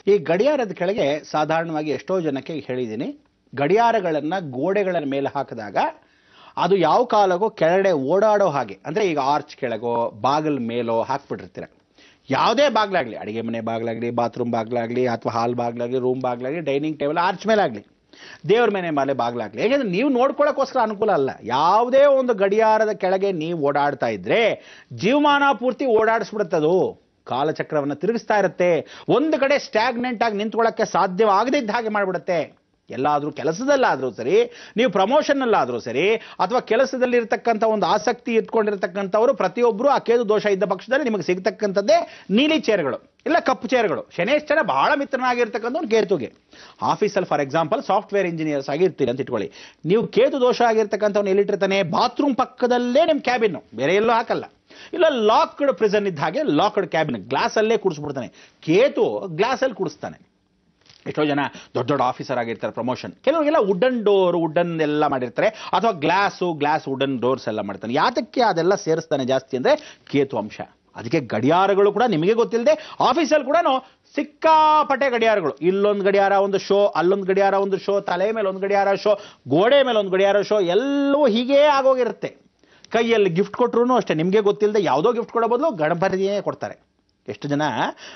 ಈ ಗಡಿಯಾರದ ಕೆಳಗೆ ಸಾಧಾರಣವಾಗಿ ಎಷ್ಟೋ ಜನಕ್ಕೆ ಹೇಳಿದ್ದೀನಿ ಗಡಿಯಾರಗಳನ್ನ ಗೋಡೆಗಳ ಮೇಲೆ ಹಾಕಿದಾಗ ಅದು ಯಾವ ಕಾಲಕ್ಕೂ ಕೆಳಗಡೆ ಓಡಾಡೋ ಹಾಗೆ ಅಂದ್ರೆ ಈಗ ಆರ್ಚ್ ಕೆಳಗೋ ಬಾಗಿಲ ಮೇಲೋ ಹಾಕ್ಬಿಟ್ಟಿರ್ತೀರ ಯಾವುದೇ ಬಾಗ್ಲಾಗ್ಲಿ ಅಡಿಗೆ ಮನೆ ಬಾಗ್ಲಾಗ್ಲಿ ಬಾತ್ರೂಮ್ ಬಾಗ್ಲಾಗ್ಲಿ ಅಥವಾ ಹಾಲ್ ಬಾಗ್ಲಾಗ್ಲಿ ರೂಮ್ ಬಾಗ್ಲಾಗ್ಲಿ ಡೈನಿಂಗ್ ಟೇಬಲ್ ಆರ್ಚ್ ಮೇಲೆ ಆಗಲಿ ದೇವ್ರ ಮನೆ ಮೇಲೆ ಬಾಗ್ಲಾಗ್ಲಿ ಯಾಕೆಂದ್ರೆ ನೀವು ನೋಡ್ಕೊಳ್ಳೋಕ್ಕೋಸ್ಕರ ಅನುಕೂಲ ಅಲ್ಲ ಯಾವುದೇ ಒಂದು ಗಡಿಯಾರದ ಕೆಳಗೆ ನೀವು ಓಡಾಡ್ತಾ ಇದ್ರೆ ಜೀವಮಾನ ಪೂರ್ತಿ ಓಡಾಡಿಸ್ಬಿಡುತ್ತದು ಕಾಲಚಕ್ರವನ್ನು ತಿರುಗಿಸ್ತಾ ಇರುತ್ತೆ ಒಂದು ಕಡೆ ಸ್ಟ್ಯಾಗ್ನೆಂಟ್ ಆಗಿ ನಿಂತ್ಕೊಳ್ಳೋಕ್ಕೆ ಸಾಧ್ಯವಾಗದಿದ್ದ ಹಾಗೆ ಮಾಡಿಬಿಡುತ್ತೆ ಎಲ್ಲಾದರೂ ಕೆಲಸದಲ್ಲಾದರೂ ಸರಿ ನೀವು ಪ್ರಮೋಷನ್ನಲ್ಲಾದರೂ ಸರಿ ಅಥವಾ ಕೆಲಸದಲ್ಲಿ ಇರತಕ್ಕಂಥ ಒಂದು ಆಸಕ್ತಿ ಇಟ್ಕೊಂಡಿರ್ತಕ್ಕಂಥವರು ಪ್ರತಿಯೊಬ್ಬರು ಆ ಕೇದು ದೋಷ ಇದ್ದ ಪಕ್ಷದಲ್ಲಿ ನಿಮಗೆ ಸಿಗ್ತಕ್ಕಂಥದ್ದೇ ನೀಲಿ ಚೇರ್ಗಳು ಇಲ್ಲ ಕಪ್ಪು ಚೇರ್ಗಳು ಶನೇಶ್ವರ ಬಹಳ ಮಿತ್ರನಾಗಿರ್ತಕ್ಕಂಥ ಒಂದು ಕೇತುಗೆ ಆಫೀಸಲ್ಲಿ ಫಾರ್ ಎಕ್ಸಾಂಪಲ್ ಸಾಫ್ಟ್ವೇರ್ ಇಂಜಿನಿಯರ್ಸ್ ಆಗಿರ್ತೀರಿ ಅಂತ ಇಟ್ಕೊಳ್ಳಿ ನೀವು ಕೇತು ದೋಷ ಆಗಿರ್ತಕ್ಕಂಥವ್ನು ಎಲ್ಲಿಟ್ಟಿರ್ತಾನೆ ಬಾತ್ರೂಮ್ ಪಕ್ಕದಲ್ಲೇ ನಿಮ್ಮ ಕ್ಯಾಬಿನ್ ಬೇರೆ ಎಲ್ಲೂ ಹಾಕಲ್ಲ ಇಲ್ಲ ಲಾಕ್ಡ್ ಪ್ರಿಸನ್ ಇದ್ದ ಹಾಗೆ ಲಾಕ್ಡ್ ಕ್ಯಾಬಿನ್ ಗ್ಲಾಸಲ್ಲೇ ಕೂಡಿಸ್ಬಿಡ್ತಾನೆ ಕೇತು ಗ್ಲಾಸಲ್ಲಿ ಕೂಡಿಸ್ತಾನೆ ಎಷ್ಟೋ ಜನ ದೊಡ್ಡ ದೊಡ್ಡ ಆಫೀಸರ್ ಆಗಿರ್ತಾರೆ ಪ್ರಮೋಷನ್ ಕೆಲವರಿಗೆಲ್ಲ ವುಡನ್ ಡೋರ್ ವುಡನ್ ಎಲ್ಲ ಮಾಡಿರ್ತಾರೆ ಅಥವಾ ಗ್ಲಾಸು ಗ್ಲಾಸ್ ವುಡನ್ ಡೋರ್ಸ್ ಎಲ್ಲ ಮಾಡ್ತಾನೆ ಯಾತಕ್ಕೆ ಅದೆಲ್ಲ ಸೇರಿಸ್ತಾನೆ ಜಾಸ್ತಿ ಅಂದ್ರೆ ಕೇತು ಅಂಶ ಅದಕ್ಕೆ ಗಡಿಯಾರಗಳು ಕೂಡ ನಿಮಗೆ ಗೊತ್ತಿಲ್ಲದೆ ಆಫೀಸಲ್ಲಿ ಕೂಡ ಸಿಕ್ಕಾಪಟ್ಟೆ ಗಡಿಯಾರಗಳು ಇಲ್ಲೊಂದು ಗಡಿಯಾರ ಒಂದು ಶೋ ಅಲ್ಲೊಂದು ಗಡಿಯಾರ ಒಂದು ಶೋ ತಲೆ ಮೇಲೆ ಒಂದು ಗಡಿಯಾರ ಶೋ ಗೋಡೆ ಮೇಲೆ ಒಂದು ಗಡಿಯಾರ ಶೋ ಎಲ್ಲವೂ ಹೀಗೇ ಆಗೋಗಿರುತ್ತೆ ಕೈಯಲ್ಲಿ ಗಿಫ್ಟ್ ಕೊಟ್ರು ಅಷ್ಟೇ ನಿಮಗೆ ಗೊತ್ತಿಲ್ಲದೆ ಯಾವುದೋ ಗಿಫ್ಟ್ ಕೊಡೋ ಬದಲು ಗಣಪತಿಯೇ ಕೊಡ್ತಾರೆ ಎಷ್ಟು ಜನ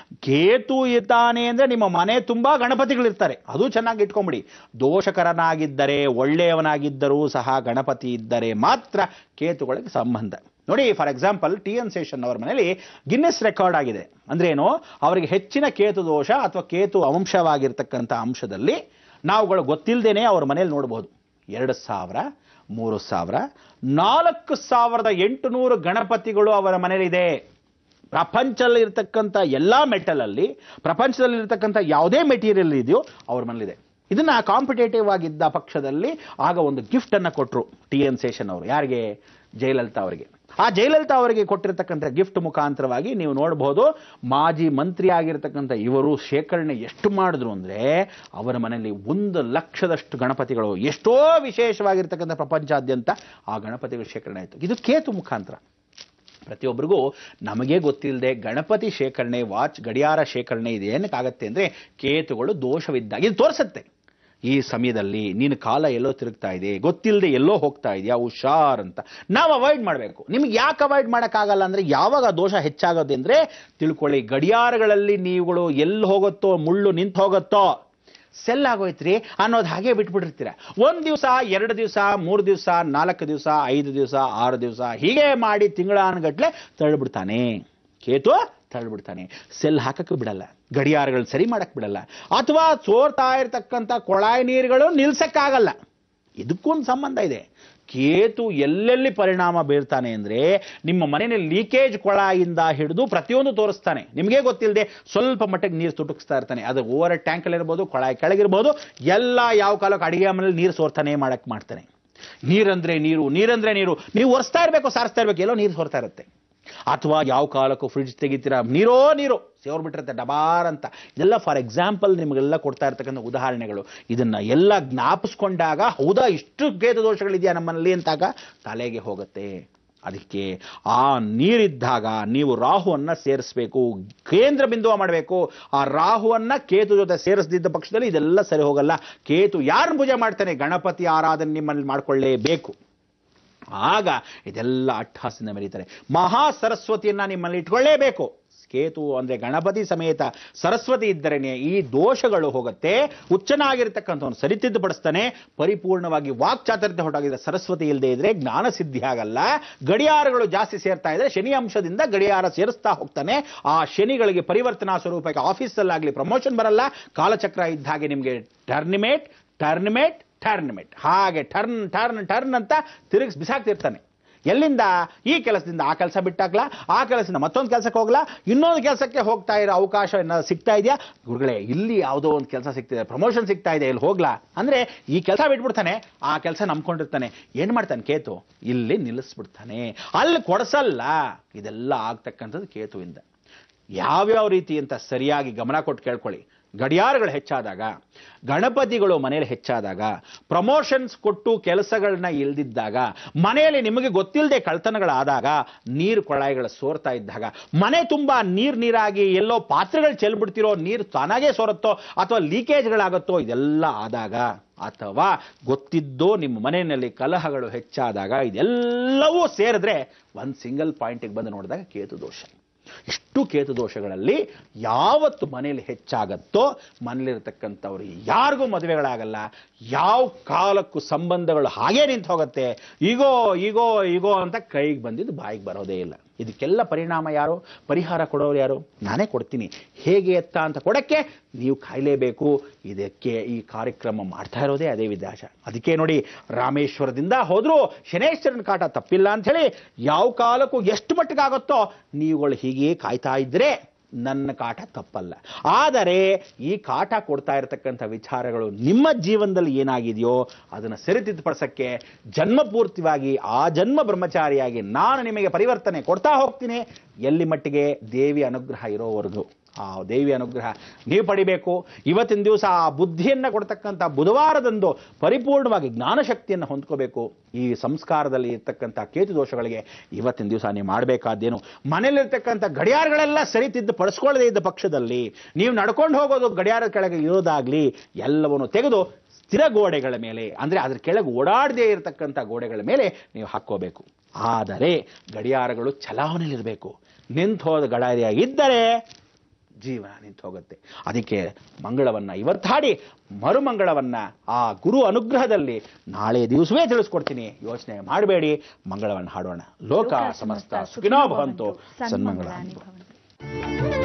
ಕೇತು ಇದ್ದಾನೆ ಅಂದ್ರೆ ನಿಮ್ಮ ಮನೆ ತುಂಬಾ ಗಣಪತಿಗಳಿರ್ತಾರೆ ಅದು ಚೆನ್ನಾಗಿ ಇಟ್ಕೊಂಬಿಡಿ ದೋಷಕರನಾಗಿದ್ದರೆ ಒಳ್ಳೆಯವನಾಗಿದ್ದರೂ ಸಹ ಗಣಪತಿ ಇದ್ದರೆ ಮಾತ್ರ ಕೇತುಗಳಿಗೆ ಸಂಬಂಧ ನೋಡಿ for example T N Seshan ಅವರ ಮನೆಯಲ್ಲಿ ಗಿನ್ನೆಸ್ ರೆಕಾರ್ಡ್ ಆಗಿದೆ ಅಂದ್ರೆ ಏನು ಅವರಿಗೆ ಹೆಚ್ಚಿನ ಕೇತು ದೋಷ ಅಥವಾ ಕೇತು ಅಂಶವಾಗಿರ್ತಕ್ಕಂಥ ಅಂಶದಲ್ಲಿ ನಾವುಗಳು ಗೊತ್ತಿಲ್ಲದೇನೆ ಅವ್ರ ಮನೇಲಿ ನೋಡಬಹುದು ಎರಡು ಸಾವಿರ ಮೂರು ಸಾವಿರ ನಾಲ್ಕು ಸಾವಿರದ ಎಂಟುನೂರು ಗಣಪತಿಗಳು ಅವರ ಮನೇಲಿದೆ ಪ್ರಪಂಚದಲ್ಲಿ ಇರ್ತಕ್ಕಂಥ ಎಲ್ಲ ಮೆಟಲಲ್ಲಿ ಪ್ರಪಂಚದಲ್ಲಿ ಇರ್ತಕ್ಕಂಥ ಯಾವುದೇ ಮೆಟೀರಿಯಲ್ ಇದೆಯೋ ಅವ್ರ ಮನೇಲಿದೆ ಇದನ್ನ ಕಾಂಪಿಟೇಟಿವ್ ಆಗಿದ್ದ ಪಕ್ಷದಲ್ಲಿ ಆಗ ಒಂದು ಗಿಫ್ಟ್ ಅನ್ನ ಕೊಟ್ಟರು ಟಿ ಎನ್ ಶೇಷನ್ ಅವರು ಯಾರಿಗೆ ಜಯಲಲಿತಾ ಅವರಿಗೆ ಆ ಜಯಲಲಿತಾ ಅವರಿಗೆ ಕೊಟ್ಟಿರ್ತಕ್ಕಂಥ ಗಿಫ್ಟ್ ಮುಖಾಂತರವಾಗಿ ನೀವು ನೋಡಬಹುದು ಮಾಜಿ ಮಂತ್ರಿ ಆಗಿರ್ತಕ್ಕಂಥ ಇವರು ಶೇಖರಣೆ ಎಷ್ಟು ಮಾಡಿದ್ರು ಅಂದ್ರೆ ಅವರ ಮನೆಯಲ್ಲಿ ಒಂದು ಲಕ್ಷದಷ್ಟು ಗಣಪತಿಗಳು ಎಷ್ಟೋ ವಿಶೇಷವಾಗಿರ್ತಕ್ಕಂಥ ಪ್ರಪಂಚಾದ್ಯಂತ ಆ ಗಣಪತಿಗಳು ಶೇಖರಣೆ ಆಯಿತು ಇದು ಕೇತು ಮುಖಾಂತರ ಪ್ರತಿಯೊಬ್ಬರಿಗೂ ನಮಗೆ ಗೊತ್ತಿಲ್ಲದೆ ಗಣಪತಿ ಶೇಖರಣೆ ವಾಚ್ ಗಡಿಯಾರ ಶೇಖರಣೆ ಇದೆ ಏನಕ್ಕಾಗತ್ತೆ ಅಂದರೆ ಕೇತುಗಳು ದೋಷವಿದ್ದಾಗ ಇದು ತೋರಿಸುತ್ತೆ ಈ ಸಮಯದಲ್ಲಿ ನೀನು ಕಾಲ ಎಲ್ಲೋ ತಿರುಗ್ತಾ ಇದೆ ಗೊತ್ತಿಲ್ಲದೆ ಎಲ್ಲೋ ಹೋಗ್ತಾ ಇದೆಯಾ ಹುಷಾರ್ ಅಂತ ನಾವು ಅವಾಯ್ಡ್ ಮಾಡಬೇಕು ನಿಮ್ಗೆ ಯಾಕೆ ಅವಾಯ್ಡ್ ಮಾಡೋಕ್ಕಾಗಲ್ಲ ಅಂದರೆ ಯಾವಾಗ ಆ ದೋಷ ಹೆಚ್ಚಾಗೋದು ಅಂದರೆ ತಿಳ್ಕೊಳ್ಳಿ ಗಡಿಯಾರಗಳಲ್ಲಿ ನೀವುಗಳು ಎಲ್ಲಿ ಹೋಗುತ್ತೋ ಮುಳ್ಳು ನಿಂತು ಹೋಗುತ್ತೋ ಸೆಲ್ ಆಗೋಯ್ತ್ರಿ ಅನ್ನೋದು ಹಾಗೆ ಬಿಟ್ಬಿಟ್ಟಿರ್ತೀರ ಒಂದು ದಿವಸ ಎರಡು ದಿವಸ ಮೂರು ದಿವಸ ನಾಲ್ಕು ದಿವಸ ಐದು ದಿವಸ ಆರು ದಿವಸ ಹೀಗೆ ಮಾಡಿ ತಿಂಗಳಾನುಗಟ್ಲೆ ತಳ್ಳಿಬಿಡ್ತಾನೆ ಕೇತು ತಳ್ಳಿಬಿಡ್ತಾನೆ ಸೆಲ್ ಹಾಕಕ್ಕೆ ಬಿಡಲ್ಲ ಗಡಿಯಾರಗಳು ಸರಿ ಮಾಡಕ್ ಬಿಡಲ್ಲ ಅಥವಾ ಸೋರ್ತಾ ಇರತಕ್ಕಂಥ ಕೊಳಾಯಿ ನೀರುಗಳು ನಿಲ್ಸಕ್ಕಾಗಲ್ಲ ಇದಕ್ಕೊಂದು ಸಂಬಂಧ ಇದೆ ಕೇತು ಎಲ್ಲೆಲ್ಲಿ ಪರಿಣಾಮ ಬೀರ್ತಾನೆ ಅಂದ್ರೆ ನಿಮ್ಮ ಮನೆಯಲ್ಲಿ ಲೀಕೇಜ್ ಕೊಳಾಯಿಂದ ಹಿಡಿದು ಪ್ರತಿಯೊಂದು ತೋರಿಸ್ತಾನೆ ನಿಮಗೆ ಗೊತ್ತಿಲ್ಲದೆ ಸ್ವಲ್ಪ ಮಟ್ಟಿಗೆ ನೀರು ತುಟುಕಿಸ್ತಾ ಇರ್ತಾನೆ ಅದು ಓವರ್ ಟ್ಯಾಂಕಲ್ಲಿ ಇರ್ಬೋದು ಕೊಳಾಯಿ ಕೆಳಗಿರ್ಬೋದು ಎಲ್ಲ ಯಾವ ಕಾಲಕ್ಕೆ ಅಡಿಗೆ ಮನೇಲಿ ನೀರು ಸೋರ್ತಾನೆ ಮಾಡಕ್ ಮಾಡ್ತಾನೆ ನೀರಂದ್ರೆ ನೀರು ನೀರಂದ್ರೆ ನೀರು ನೀವು ಒರೆಸ್ತಾ ಇರಬೇಕು ಸಾರಿಸ್ತಾ ಇರ್ಬೇಕು ಎಲ್ಲೋ ನೀರು ಸೋರ್ತಾ ಇರುತ್ತೆ ಅಥವಾ ಯಾವ ಕಾಲಕ್ಕೂ ಫ್ರಿಡ್ಜ್ ತೆಗಿತೀರಾ ನೀರೋ ನೀರು ಸೇವ್ಬಿಟ್ಟಿರುತ್ತೆ ಡಬಾರ್ ಅಂತ ಇದೆಲ್ಲ ಫಾರ್ ಎಕ್ಸಾಂಪಲ್ ನಿಮಗೆಲ್ಲ ಕೊಡ್ತಾ ಇರ್ತಕ್ಕಂಥ ಉದಾಹರಣೆಗಳು ಇದನ್ನ ಎಲ್ಲ ಜ್ಞಾಪಿಸ್ಕೊಂಡಾಗ ಹೌದಾ ಇಷ್ಟು ಕೇತು ದೋಷಗಳಿದೆಯಾ ನಮ್ಮಲ್ಲಿ ಅಂತಾಗ ತಲೆಗೆ ಹೋಗುತ್ತೆ ಅದಕ್ಕೆ ಆ ನೀರಿದ್ದಾಗ ನೀವು ರಾಹುವನ್ನ ಸೇರಿಸಬೇಕು ಕೇಂದ್ರ ಬಿಂದುವ ಮಾಡಬೇಕು ಆ ರಾಹುವನ್ನ ಕೇತು ಜೊತೆ ಸೇರಿಸದಿದ್ದ ಪಕ್ಷದಲ್ಲಿ ಇದೆಲ್ಲ ಸರಿ ಹೋಗಲ್ಲ ಕೇತು ಯಾರನ್ನ ಪೂಜೆ ಮಾಡ್ತಾನೆ ಗಣಪತಿ ಆರಾಧನೆ ನಿಮ್ಮಲ್ಲಿ ಮಾಡ್ಕೊಳ್ಳೇಬೇಕು ಆಗ ಇದೆಲ್ಲ ಅಟ್ಟಹಾಸದಿಂದ ಮೆರೀತಾರೆ ಮಹಾ ಸರಸ್ವತಿಯನ್ನ ನಿಮ್ಮಲ್ಲಿ ಇಟ್ಕೊಳ್ಳೇಬೇಕು ಕೇತು ಅಂದ್ರೆ ಗಣಪತಿ ಸಮೇತ ಸರಸ್ವತಿ ಇದ್ದರೇನೆ ಈ ದೋಷಗಳು ಹೋಗುತ್ತೆ ಹುಚ್ಚನಾಗಿರ್ತಕ್ಕಂಥವನು ಸರಿತಿದ್ದುಪಡಿಸ್ತಾನೆ ಪರಿಪೂರ್ಣವಾಗಿ ವಾಕ್ಚಾತುರ್ಯ ಹೊರಟಾಗಿದ್ರೆ ಸರಸ್ವತಿ ಇಲ್ಲದೆ ಇದ್ರೆ ಜ್ಞಾನ ಸಿದ್ಧಿ ಆಗಲ್ಲ ಗಡಿಯಾರಗಳು ಜಾಸ್ತಿ ಸೇರ್ತಾ ಇದ್ರೆ ಶನಿ ಅಂಶದಿಂದ ಗಡಿಯಾರ ಸೇರಿಸ್ತಾ ಹೋಗ್ತಾನೆ ಆ ಶನಿಗಳಿಗೆ ಪರಿವರ್ತನಾ ಸ್ವರೂಪಕ್ಕೆ ಆಫೀಸಲ್ಲಾಗಲಿ ಪ್ರಮೋಷನ್ ಬರಲ್ಲ ಕಾಲಚಕ್ರ ಇದ್ದ ಹಾಗೆ ನಿಮಗೆ ಟರ್ನಿಮೇಟ್ ಟರ್ನಿಮೇಟ್ ಟರ್ನಿಮೇಟ್ ಹಾಗೆ ಟರ್ನ್ ಟರ್ನ್ ಟರ್ನ್ ಅಂತ ತಿರುಗಿಸಿ ಬಿಸಾಕ್ತಿರ್ತಾನೆ ಎಲ್ಲಿಂದ ಈ ಕೆಲಸದಿಂದ ಆ ಕೆಲಸ ಬಿಟ್ಟಾಕ್ಲಾ ಆ ಕೆಲಸದಿಂದ ಮತ್ತೊಂದು ಕೆಲಸಕ್ಕೆ ಹೋಗ್ಲಾ ಇನ್ನೊಂದು ಕೆಲಸಕ್ಕೆ ಹೋಗ್ತಾ ಇರೋ ಅವಕಾಶ ಏನಾದ್ರು ಸಿಗ್ತಾ ಇದೆಯಾ ಗುರುಗಳೇ ಇಲ್ಲಿ ಯಾವುದೋ ಒಂದು ಕೆಲಸ ಸಿಗ್ತಿದೆ ಪ್ರಮೋಷನ್ ಸಿಗ್ತಾ ಇದೆ ಇಲ್ಲಿ ಹೋಗ್ಲಾ ಅಂದ್ರೆ ಈ ಕೆಲಸ ಬಿಟ್ಬಿಡ್ತಾನೆ ಆ ಕೆಲಸ ನಂಬ್ಕೊಂಡಿರ್ತಾನೆ ಏನ್ ಮಾಡ್ತಾನೆ ಕೇತು ಇಲ್ಲಿ ನಿಲ್ಲಿಸ್ಬಿಡ್ತಾನೆ ಅಲ್ಲಿ ಕೊಡ್ಸಲ್ಲ ಇದೆಲ್ಲ ಆಗ್ತಕ್ಕಂಥದ್ದು ಕೇತುವಿಂದ ಯಾವ್ಯಾವ ರೀತಿ ಅಂತ ಸರಿಯಾಗಿ ಗಮನ ಕೊಟ್ಟು ಕೇಳ್ಕೊಳ್ಳಿ ಗಡಿಯಾರಗಳು ಹೆಚ್ಚಾದಾಗ ಗಣಪತಿಗಳು ಮನೆಯಲ್ಲಿ ಹೆಚ್ಚಾದಾಗ ಪ್ರಮೋಷನ್ಸ್ ಕೊಟ್ಟು ಕೆಲಸಗಳನ್ನ ಇಲ್ದಿದ್ದಾಗ ಮನೆಯಲ್ಲಿ ನಿಮಗೆ ಗೊತ್ತಿಲ್ಲದೆ ಕಳ್ತನಗಳಾದಾಗ ನೀರು ಕೊಳಾಯಿಗಳು ಸೋರ್ತಾ ಇದ್ದಾಗ ಮನೆ ತುಂಬಾ ನೀರ್ ನೀರಾಗಿ ಎಲ್ಲೋ ಪಾತ್ರೆಗಳು ಚೆಲ್ಬಿಡ್ತಿರೋ ನೀರು ತಾನಾಗೇ ಸೋರುತ್ತೋ ಅಥವಾ ಲೀಕೇಜ್ಗಳಾಗುತ್ತೋ ಇದೆಲ್ಲ ಆದಾಗ ಅಥವಾ ಗೊತ್ತಿದ್ದೋ ನಿಮ್ಮ ಮನೆಯಲ್ಲಿ ಕಲಹಗಳು ಹೆಚ್ಚಾದಾಗ ಇದೆಲ್ಲವೂ ಸೇರಿದ್ರೆ ಒಂದು ಸಿಂಗಲ್ ಪಾಯಿಂಟಿಗೆ ಬಂದು ನೋಡಿದಾಗ ಕೇತು ದೋಷ ಇಷ್ಟು ಕೇತು ದೋಷಗಳಲ್ಲಿ ಯಾವತ್ತು ಮನೆಯಲ್ಲಿ ಹೆಚ್ಚಾಗತ್ತೋ ಮನೇಲಿರ್ತಕ್ಕಂಥವ್ರು ಯಾರಿಗೂ ಮದುವೆಗಳಾಗಲ್ಲ ಯಾವ ಕಾಲಕ್ಕೂ ಸಂಬಂಧಗಳು ಹಾಗೇ ನಿಂತು ಹೋಗುತ್ತೆ ಈಗೋ ಈಗೋ ಈಗೋ ಅಂತ ಕೈಗೆ ಬಂದಿದ್ದು ಬಾಯಿಗೆ ಬರೋದೇ ಇಲ್ಲ ಇದಕ್ಕೆಲ್ಲ ಪರಿಣಾಮ ಯಾರು ಪರಿಹಾರ ಕೊಡೋರು ಯಾರು ನಾನೇ ಕೊಡ್ತೀನಿ ಹೇಗೆ ಎತ್ತ ಅಂತ ಕೊಡಕ್ಕೆ ನೀವು ಕಾಯಲೇಬೇಕು ಇದಕ್ಕೆ ಈ ಕಾರ್ಯಕ್ರಮ ಮಾಡ್ತಾ ಇರೋದೇ ಅದೇ ವಿಧಾಸ ಅದಕ್ಕೆ ನೋಡಿ ರಾಮೇಶ್ವರದಿಂದ ಹೋದ್ರೂ ಶನೇಶ್ವರನ ಕಾಟ ತಪ್ಪಿಲ್ಲ ಅಂತ ಹೇಳಿ ಯಾವ ಕಾಲಕ್ಕೂ ಎಷ್ಟು ಮಟ್ಟಿಗಾಗುತ್ತೋ ನೀವುಗಳು ಹೀಗೆ ಕಾಯ್ತಾ ಇದ್ರೆ ನನ್ನ ಕಾಟ ತಪ್ಪಲ್ಲ ಆದರೆ ಈ ಕಾಟ ಕೊಡ್ತಾ ಇರತಕ್ಕಂಥ ವಿಚಾರಗಳು ನಿಮ್ಮ ಜೀವನದಲ್ಲಿ ಏನಾಗಿದೆಯೋ ಅದನ್ನು ಸರಿತಿದ್ದುಪಡಿಸಕ್ಕೆ ಜನ್ಮಪೂರ್ತಿವಾಗಿ ಆ ಜನ್ಮ ಬ್ರಹ್ಮಚಾರಿಯಾಗಿ ನಾನು ನಿಮಗೆ ಪರಿವರ್ತನೆ ಕೊಡ್ತಾ ಹೋಗ್ತೀನಿ ಎಲ್ಲಿ ಮಟ್ಟಿಗೆ ದೇವಿ ಅನುಗ್ರಹ ಇರೋವರೆಗೂ ಆ ದೇವಿ ಅನುಗ್ರಹ ನೀವು ಪಡಿಬೇಕು ಇವತ್ತಿನ ದಿವಸ ಆ ಬುದ್ಧಿಯನ್ನು ಕೊಡ್ತಕ್ಕಂಥ ಬುಧವಾರದಂದು ಪರಿಪೂರ್ಣವಾಗಿ ಜ್ಞಾನಶಕ್ತಿಯನ್ನು ಹೊಂದ್ಕೋಬೇಕು ಈ ಸಂಸ್ಕಾರದಲ್ಲಿ ಇರ್ತಕ್ಕಂಥ ಕೇತು ದೋಷಗಳಿಗೆ ಇವತ್ತಿನ ದಿವಸ ನೀವು ಮಾಡಬೇಕಾದ್ದೇನು ಮನೇಲಿರ್ತಕ್ಕಂಥ ಗಡಿಯಾರಗಳೆಲ್ಲ ಸರಿತಿದ್ದು ಪಡಿಸ್ಕೊಳ್ಳದೇ ಇದ್ದ ಪಕ್ಷದಲ್ಲಿ ನೀವು ನಡ್ಕೊಂಡು ಹೋಗೋದು ಗಡಿಯಾರದ ಕೆಳಗೆ ಇರೋದಾಗ್ಲಿ ಎಲ್ಲವನ್ನು ತೆಗೆದು ಸ್ಥಿರ ಗೋಡೆಗಳ ಮೇಲೆ ಅಂದರೆ ಅದ್ರ ಕೆಳಗೆ ಓಡಾಡದೇ ಇರತಕ್ಕಂಥ ಗೋಡೆಗಳ ಮೇಲೆ ನೀವು ಹಾಕ್ಕೋಬೇಕು ಆದರೆ ಗಡಿಯಾರಗಳು ಚಲಾವಣೆಯಲ್ಲಿರಬೇಕು ನಿಂತು ಹೋದ ಗಡಿಯಾರಿಯಾಗಿದ್ದರೆ ಜೀವನ ನಿಂತು ಹೋಗುತ್ತೆ ಅದಕ್ಕೆ ಮಂಗಳವನ್ನ ಇವತ್ತು ಹಾಡಿ ಮರುಮಂಗಳವನ್ನ ಆ ಗುರು ಅನುಗ್ರಹದಲ್ಲಿ ನಾಳೆ ದಿವಸವೇ ತಿಳಿಸ್ಕೊಡ್ತೀನಿ ಯೋಚನೆ ಮಾಡಬೇಡಿ ಮಂಗಳವನ್ನ ಹಾಡೋಣ ಲೋಕ ಸಮಸ್ತ ಸುಖಿನೋ ಭವಂತು ಸನ್ಮಂಗಳ ಭವಂತು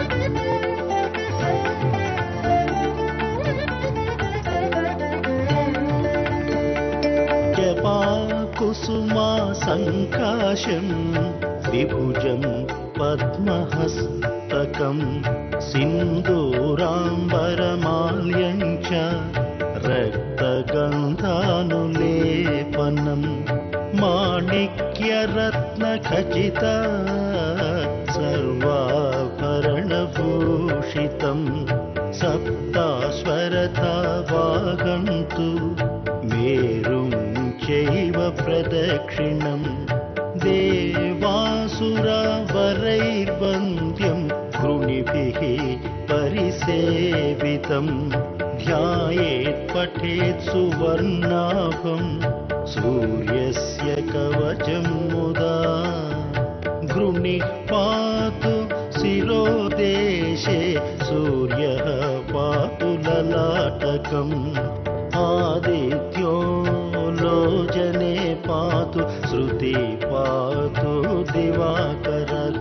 जपाकुसुमा सङ्काशम् विभुजं पद्महस्तकं सिन्दूराम्बरमाल्यं च रक्तगन्धानुलेपनम् माणिक्यरत्नखचित सर्वाभरणभूषितम् सप्तास्वरथा वागन्तु मेरुं चैव प्रदक्षिणम् देवासुरवरैर्वन्द्यं कृणिभिः परिसेवितं ध्यायेत् पठेत् सुवर्णाभं सूर्यस्य कवचं मुदा गृणिः पातु शिरोदेशे सूर्यः पातु ललाटकम् आदित्यो लोचने पातु श्रुति पातु दिवाकरः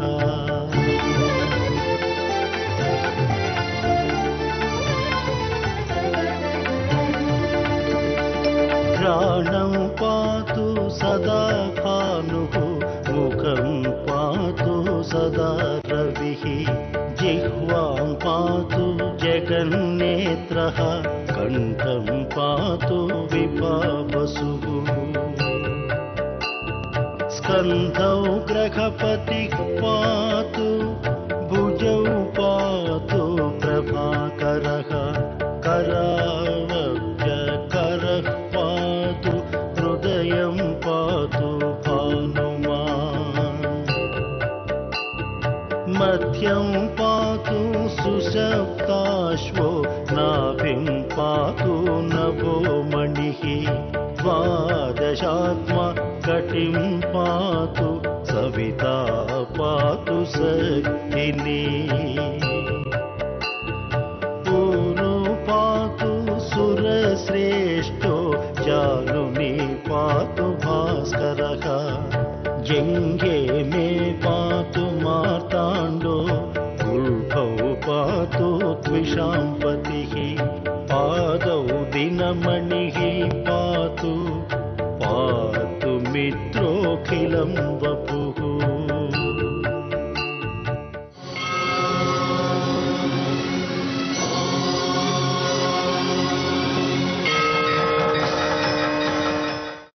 घ्राणं पातु सदा भानुः मुखं पातु सदा रविः जिह्वां पातु जगन्नेत्रः कण्ठं पातु विभावसुः स्कन्धौ ग्रहपतिः पातु भुजौ पातु प्रभाकरः करावब्ज करः पातु हृदयं पातु भानुमान् मध्यं पातु सुशब्दाश्वो नाभिं पातु नभो मणिः द्वादशात्मा कटिं पातु सविता पातु सखिनी ऊरु पातु सुरश्रेष्ठो जानुनि पातु भास्करः जङ्गे मे पातु मार्ताण्डो उल्भौ पातु द्विषाम्पतिः पादौ दिनमणिः पातु पातु मित्रोऽखिलं वपुः